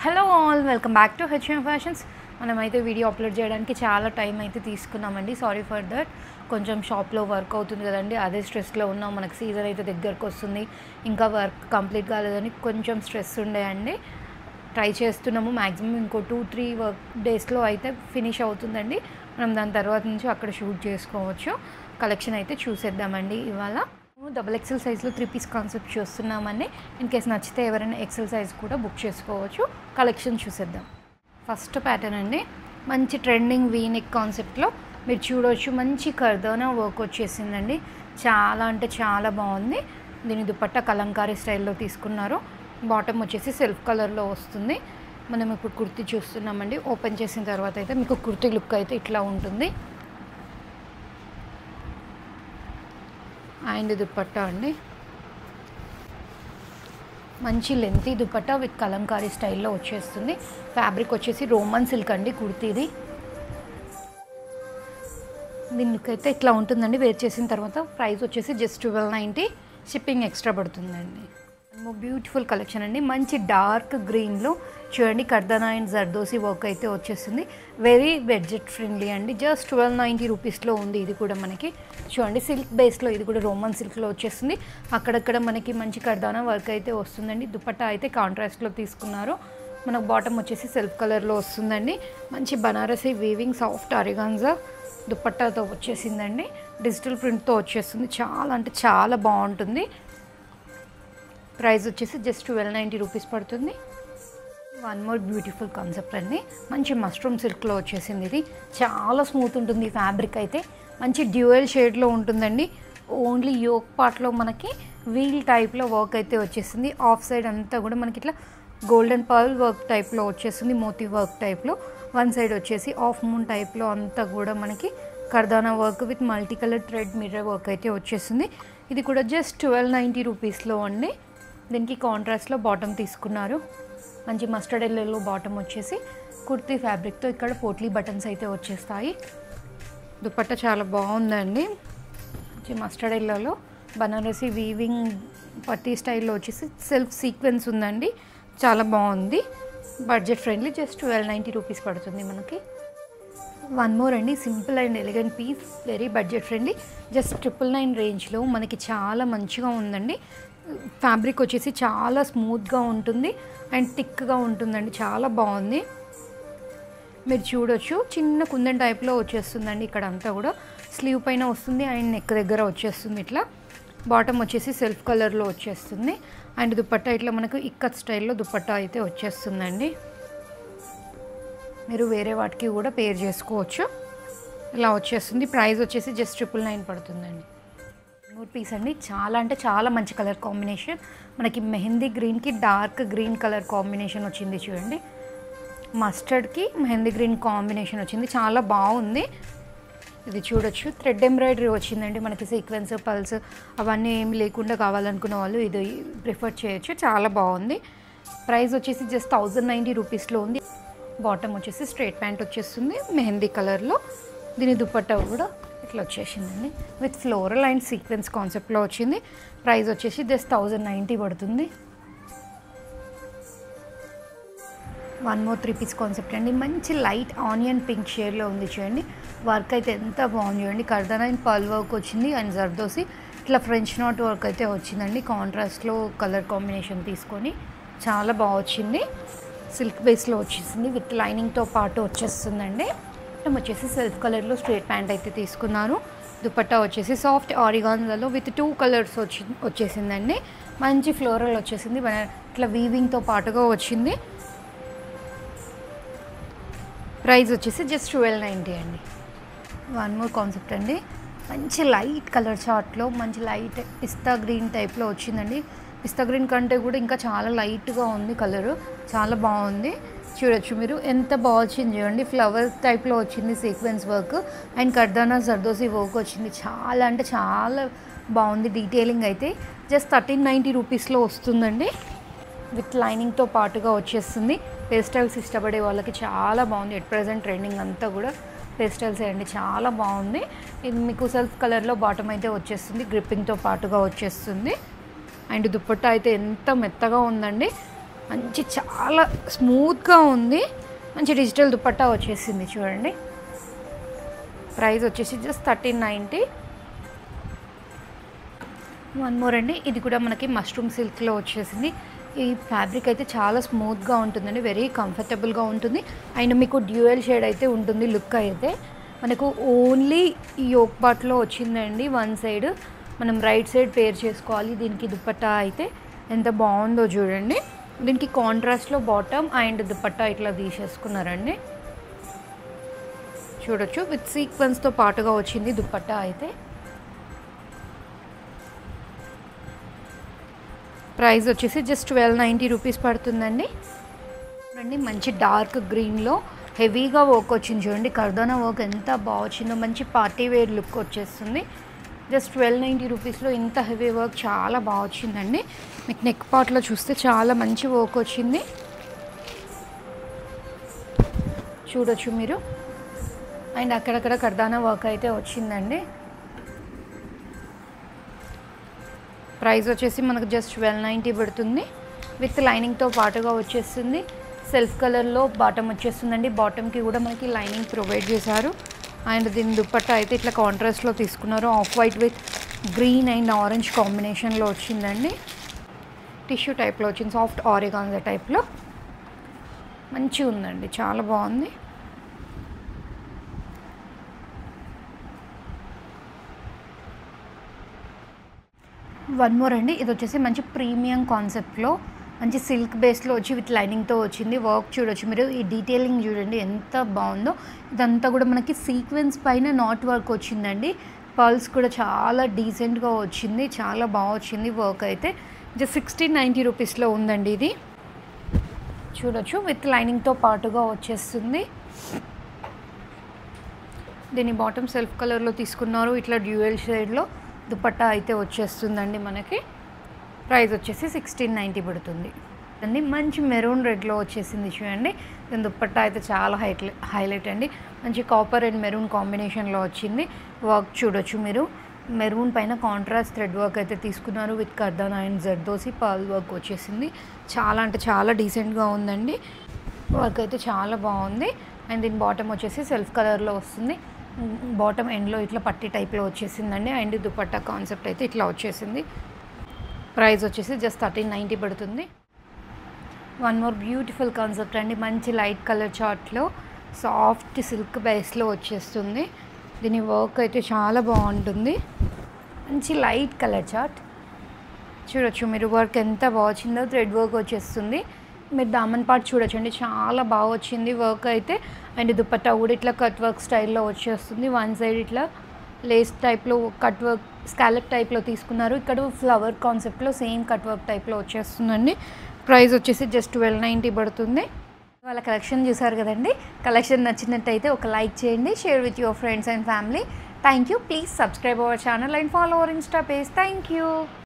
hello all welcome back to HM fashions మనమైతే video upload చేయడానికి చాలా టైం అయితే తీసుకున్నామండి సారీ ఫర్ దట్ కొంచెం షాప్లో వర్క్ అవుతుంది కదండి అదే స్ట్రెస్లో ఉన్నాం మనకు సీజన్ అయితే దగ్గరకు వస్తుంది ఇంకా వర్క్ కంప్లీట్ కాలేదని కొంచెం స్ట్రెస్ ఉండే అండి ట్రై చేస్తున్నాము మ్యాక్సిమం ఇంకో టూ త్రీ వర్క్ డేస్లో అయితే ఫినిష్ అవుతుందండి మనం దాని తర్వాత నుంచి అక్కడ షూట్ చేసుకోవచ్చు కలెక్షన్ అయితే చూసేద్దామండి ఇవాళ డబుల్ ఎక్సెల్ సైజ్లో త్రీ పీస్ కాన్సెప్ట్ చూస్తున్నామండి ఇన్ కేస్ నచ్చితే ఎవరైనా ఎక్సెల్ సైజ్ కూడా బుక్ చేసుకోవచ్చు కలెక్షన్ చూసేద్దాం ఫస్ట్ ప్యాటర్న్ అండి మంచి ట్రెండింగ్ వీనెక్ కాన్సెప్ట్లో మీరు చూడవచ్చు మంచి కర్దోనా వర్క్ వచ్చేసిందండి చాలా అంటే చాలా బాగుంది దీని దుపట్టా కలంకారీ స్టైల్లో తీసుకున్నారు బాటమ్ వచ్చేసి సెల్ఫ్ కలర్లో వస్తుంది మనం ఇప్పుడు కుర్తీ చూస్తున్నామండి ఓపెన్ చేసిన తర్వాత అయితే మీకు కుర్తీ లుక్ అయితే ఇట్లా ఉంటుంది అండ్ దుపట్టా అండి మంచి లెంతీ దుపట్టా విత్ కలంకారీ స్టైల్లో వచ్చేస్తుంది ఫ్యాబ్రిక్ వచ్చేసి రోమన్ సిల్క్ అండి కుర్తీది దీనికైతే ఇట్లా ఉంటుందండి వేర్ చేసిన తర్వాత ప్రైస్ వచ్చేసి just twelve ninety shipping extra పడుతుందండి బ్యూటిఫుల్ కలెక్షన్ అండి మంచి డార్క్ గ్రీన్లో చూడండి కర్దనా అండ్ జర్దోసి వర్క్ అయితే వచ్చేస్తుంది వెరీ బడ్జెట్ ఫ్రెండ్లీ అండి జస్ట్ ట్వెల్వ్ నైంటీ రూపీస్లో ఉంది ఇది కూడా మనకి చూడండి సిల్క్ బేస్లో ఇది కూడా రోమన్ సిల్క్లో వచ్చేస్తుంది అక్కడక్కడ మనకి మంచి కర్దానా వర్క్ అయితే వస్తుందండి దుపట్టా అయితే కాంట్రాస్ట్లో తీసుకున్నారు మనకు బాటమ్ వచ్చేసి సెల్ఫ్ కలర్లో వస్తుందండి మంచి బనారసీ వీవింగ్ సాఫ్ట్ అరిగాన్జా దుపట్టాతో వచ్చేసిందండి డిజిటల్ ప్రింట్తో వచ్చేస్తుంది చాలా అంటే చాలా బాగుంటుంది ప్రైస్ వచ్చేసి జస్ట్ ట్వెల్వ్ నైంటీ రూపీస్ పడుతుంది వన్ మోర్ బ్యూటిఫుల్ కాన్సెప్ట్ అండి మంచి మష్రూమ్ సిల్క్లో వచ్చేసింది ఇది చాలా స్మూత్ ఉంటుంది ఫ్యాబ్రిక్ అయితే మంచి డ్యూయల్ షేడ్లో ఉంటుందండి ఓన్లీ యోక్ పార్ట్లో మనకి వీల్ టైప్లో వర్క్ అయితే వచ్చేసింది ఆఫ్ సైడ్ అంతా కూడా మనకి ఇట్లా గోల్డెన్ పర్ల్ వర్క్ టైప్లో వచ్చేస్తుంది మోతీ వర్క్ టైప్లో వన్ సైడ్ వచ్చేసి ఆఫ్ మూన్ టైప్లో అంతా కూడా మనకి కర్దానా work with multi colour thread mirror work అయితే వచ్చేస్తుంది ఇది కూడా జస్ట్ ట్వెల్వ్ నైంటీ రూపీస్లో అండి దీనికి కాంట్రాస్ట్లో బాటమ్ తీసుకున్నారు మంచి మస్టర్డ్ ఎల్లోలో బాటమ్ వచ్చేసి కుర్తీ ఫ్యాబ్రిక్తో ఇక్కడ పోట్లీ బటన్స్ అయితే వచ్చేస్తాయి దుపట్టా చాలా బాగుందండి మంచి మస్టర్డ్ ఎల్లోలో బనారసి వీవింగ్ పట్టీ స్టైల్లో వచ్చేసి సెల్ఫ్ సీక్వెన్స్ ఉందండి చాలా బాగుంది budget friendly just twelve ninety rupees పడుతుంది మనకి వన్ మోర్ అండి simple and elegant piece very budget friendly just triple nine రేంజ్లో మనకి చాలా మంచిగా ఉందండి ఫ్యాబ్రిక్ వచ్చేసి చాలా స్మూత్గా ఉంటుంది అండ్ థిక్గా ఉంటుందండి చాలా బాగుంది మీరు చూడొచ్చు చిన్న కుందన్ టైప్లో వచ్చేస్తుందండి ఇక్కడ అంతా కూడా స్లీవ్ పైన వస్తుంది అండ్ నెక్ దగ్గర వచ్చేస్తుంది ఇట్లా బాటమ్ వచ్చేసి సెల్ఫ్ కలర్లో వచ్చేస్తుంది అండ్ దుపట్టా ఇట్లా మనకు ఇక్కత్ స్టైల్లో దుపట్టా అయితే వచ్చేస్తుందండి మీరు వేరే వాటికి కూడా పేర్ చేసుకోవచ్చు ఇలా వచ్చేస్తుంది ప్రైస్ వచ్చేసి జస్ట్ ట్రిపుల్ నైన్ పడుతుందండి మూడు పీస్ అండి చాలా అంటే చాలా మంచి కలర్ కాంబినేషన్ మనకి మెహందీ గ్రీన్కి డార్క్ గ్రీన్ కలర్ కాంబినేషన్ వచ్చింది చూడండి మస్టర్డ్కి మెహందీ గ్రీన్ కాంబినేషన్ వచ్చింది చాలా బాగుంది ఇది చూడొచ్చు థ్రెడ్ ఎంబ్రాయిడరీ వచ్చిందండి మనకి సీక్వెన్స్ పల్స్ అవన్నీ ఏమి లేకుండా కావాలనుకున్న వాళ్ళు ఇది ప్రిఫర్ చేయొచ్చు చాలా బాగుంది ప్రైస్ వచ్చేసి జస్ట్ థౌజండ్ నైంటీ రూపీస్లో ఉంది బాటమ్ వచ్చేసి స్ట్రైట్ ప్యాంట్ వచ్చేస్తుంది మెహందీ కలర్లో దీని దుపట్టా కూడా ఇట్లా వచ్చేసిందండి విత్ ఫ్లోరల్ అండ్ సీక్వెన్స్ కాన్సెప్ట్లో వచ్చింది ప్రైస్ వచ్చేసి జస్ట్ థౌజండ్ నైంటీ పడుతుంది one more three piece concept అండి మంచి లైట్ ఆనియన్ పింక్ షేడ్లో ఉంది చూడండి వర్క్ అయితే ఎంత బాగుంది చూడండి కర్దనా అండ్ పల్ వర్క్ వచ్చింది అండ్ జర్దోసి ఇట్లా ఫ్రెంచ్ నాట్ వర్క్ అయితే వచ్చిందండి కాంట్రాస్ట్లో కలర్ కాంబినేషన్ తీసుకొని చాలా బాగా వచ్చింది సిల్క్ బేస్లో వచ్చేసింది విత్ లైనింగ్తో పాటు వచ్చేస్తుందండి వచ్చేసి సెల్ఫ్ కలర్లో స్ట్రేట్ ప్యాంట్ అయితే తీసుకున్నారు దుపట్టా వచ్చేసి సాఫ్ట్ ఆరిగాన్లలో విత్ టూ కలర్స్ వచ్చి వచ్చేసిందండి మంచి ఫ్లోరల్ వచ్చేసింది ఇట్లా వీవింగ్తో పాటుగా వచ్చింది ప్రైస్ వచ్చేసి జస్ట్ ట్వెల్వ్ నైంటీ అండి వన్ మోర్ కాన్సెప్ట్ అండి మంచి లైట్ కలర్ చార్ట్లో మంచి లైట్ పిస్తా గ్రీన్ టైప్లో వచ్చిందండి పిస్తా గ్రీన్ కంటే కూడా ఇంకా చాలా లైట్గా ఉంది కలరు చాలా బాగుంది చూడొచ్చు మీరు ఎంత బాగా వచ్చింది చూడండి ఫ్లవర్ టైప్లో వచ్చింది సీక్వెన్స్ వర్క్ అండ్ కర్దానా జర్దోసి వర్క్ వచ్చింది చాలా అంటే చాలా బాగుంది డీటెయిలింగ్ అయితే జస్ట్ థర్టీన్ నైంటీ రూపీస్లో వస్తుందండి విత్ లైనింగ్తో పాటుగా వచ్చేస్తుంది పేస్టల్స్ ఇష్టపడే వాళ్ళకి చాలా బాగుంది ఎట్ ప్రజెంట్ ట్రెండింగ్ అంతా కూడా పేస్టల్స్ అండి చాలా బాగుంది ఇది మీకు సెల్ఫ్ కలర్లో బాటమ్ అయితే వచ్చేస్తుంది గ్రిప్పింగ్తో పాటుగా వచ్చేస్తుంది అండ్ దుప్పట్టా అయితే ఎంత మెత్తగా ఉందండి మంచి చాలా స్మూత్గా ఉంది మంచి డిజిటల్ దుపట్టా వచ్చేసింది చూడండి ప్రైస్ వచ్చేసి just thirteen ninety one more అండి ఇది కూడా మనకి మష్రూమ్ సిల్క్లో వచ్చేసింది ఈ ఫ్యాబ్రిక్ అయితే చాలా స్మూత్గా ఉంటుందండి వెరీ కంఫర్టబుల్గా ఉంటుంది అండ్ మీకు డ్యూయల్ షేడ్ అయితే ఉంటుంది లుక్ అయితే మనకు ఓన్లీ ఈ యోక్ బాట్లో వచ్చిందండి వన్ సైడ్ మనం రైట్ సైడ్ పేర్ చేసుకోవాలి దీనికి దుపట్టా అయితే ఎంత బాగుందో చూడండి దీనికి కాంట్రాస్ట్లో బాటమ్ అండ్ దుపట్టా ఇట్లా తీసేసుకున్నారండి చూడొచ్చు విత్ సీక్వెన్స్తో పాటుగా వచ్చింది దుపట్టా అయితే ప్రైస్ వచ్చేసి జస్ట్ ట్వెల్వ్ నైంటీ రూపీస్ పడుతుందండి చూడండి మంచి డార్క్ గ్రీన్లో హెవీగా వర్క్ వచ్చింది చూడండి కర్దానా వర్క్ ఎంత బాగా వచ్చిందో మంచి పార్టీ వేర్ లుక్ వచ్చేస్తుంది జస్ట్ ట్వెల్వ్ నైంటీ రూపీస్లో ఇంత హెవీ వర్క్ చాలా బాగా వచ్చిందండి మీకు నెక్ పార్ట్లో చూస్తే చాలా మంచి వర్క్ వచ్చింది చూడొచ్చు మీరు అండ్ అక్కడక్కడ కర్దానా వర్క్ అయితే వచ్చిందండి ప్రైస్ వచ్చేసి మనకు జస్ట్ ట్వెల్వ్ నైంటీ పడుతుంది విత్ లైనింగ్తో పాటుగా వచ్చేస్తుంది సెల్ఫ్ కలర్లో బాటమ్ వచ్చేస్తుందండి బాటమ్కి కూడా మనకి లైనింగ్ ప్రొవైడ్ చేశారు అండ్ దీని దుప్పట్టా అయితే ఇట్లా కాంట్రాస్ట్లో తీసుకున్నారు off white with green and orange కాంబినేషన్లో వచ్చిందండి టిష్యూ టైప్లో వచ్చింది సాఫ్ట్ ఆరిగాన్జా టైప్లో మంచిగా ఉందండి చాలా బాగుంది వన్ మోర్ అండి ఇది వచ్చేసి మంచి ప్రీమియం కాన్సెప్ట్లో మంచి సిల్క్ బేస్లో వచ్చి విత్ లైనింగ్తో వచ్చింది వర్క్ చూడొచ్చు మీరు ఈ డీటెయిలింగ్ చూడండి ఎంత బాగుందో ఇదంతా కూడా మనకి సీక్వెన్స్ పైన నాట్ వర్క్ వచ్చిందండి పర్ల్స్ కూడా చాలా డీసెంట్గా వచ్చింది చాలా బాగా వచ్చింది వర్క్ అయితే జస్ట్ సిక్స్టీన్ నైంటీ రూపీస్లో ఉందండి ఇది చూడొచ్చు విత్ లైనింగ్తో పాటుగా వచ్చేస్తుంది దీని బాటమ్ సెల్ఫ్ కలర్లో తీసుకున్నారు ఇట్లా డ్యూయల్ షేడ్లో దుపట్టా అయితే వచ్చేస్తుందండి మనకి ప్రైస్ వచ్చేసి సిక్స్టీన్ నైంటీ పడుతుంది అండి మంచి మెరూన్ రెడ్లో వచ్చేసింది చూడండి దీని దుపట్టా అయితే చాలా హైట్ హైలైట్ అండి మంచి కాపర్ అండ్ మెరూన్ కాంబినేషన్లో వచ్చింది వర్క్ చూడొచ్చు మీరు మెరూన్ పైన కాంట్రాస్ట్ థ్రెడ్ వర్క్ అయితే తీసుకున్నారు విత్ కర్దానా అండ్ జర్దోసి పర్ల్ వర్క్ వచ్చేసింది చాలా అంటే చాలా డీసెంట్గా ఉందండి వర్క్ అయితే చాలా బాగుంది అండ్ దీని బాటమ్ వచ్చేసి సెల్ఫ్ కలర్లో వస్తుంది బాటమ్ ఎండ్లో ఇట్లా పట్టి టైప్లో వచ్చేసిందండి అండ్ దుపట్టా కాన్సెప్ట్ అయితే ఇట్లా వచ్చేసింది ప్రైస్ వచ్చేసి జస్ట్ థర్టీన్ నైంటీ పడుతుంది వన్ మోర్ బ్యూటిఫుల్ కాన్సెప్ట్ అండి మంచి లైట్ కలర్ చార్ట్లో సాఫ్ట్ సిల్క్ బేస్లో వచ్చేస్తుంది దీని వర్క్ అయితే చాలా బాగుంటుంది మంచి లైట్ కలర్ చార్ట్ చూడొచ్చు మీరు వర్క్ ఎంత బాగా వచ్చిందో థ్రెడ్ వర్క్ వచ్చేస్తుంది మీరు దామన్ పార్ట్ చూడొచ్చండి చాలా బాగా వచ్చింది వర్క్ అయితే అండ్ దుపట్టా కూడా ఇట్లా కట్ వర్క్ స్టైల్లో వచ్చేస్తుంది వన్ సైడ్ ఇట్లా లేస్ టైప్లో కట్ వర్క్ స్కాలప్ టైప్లో తీసుకున్నారు ఇక్కడ ఫ్లవర్ కాన్సెప్ట్లో సేమ్ కట్ వర్క్ టైప్లో వచ్చేస్తుందండి ప్రైస్ వచ్చేసి జస్ట్ ట్వెల్వ్ నైంటీ పడుతుంది వాళ్ళ కలెక్షన్ చూసారు కదండి కలెక్షన్ నచ్చినట్టయితే ఒక లైక్ చేయండి share with your friends and family thank you please subscribe our channel and follow our insta page thank you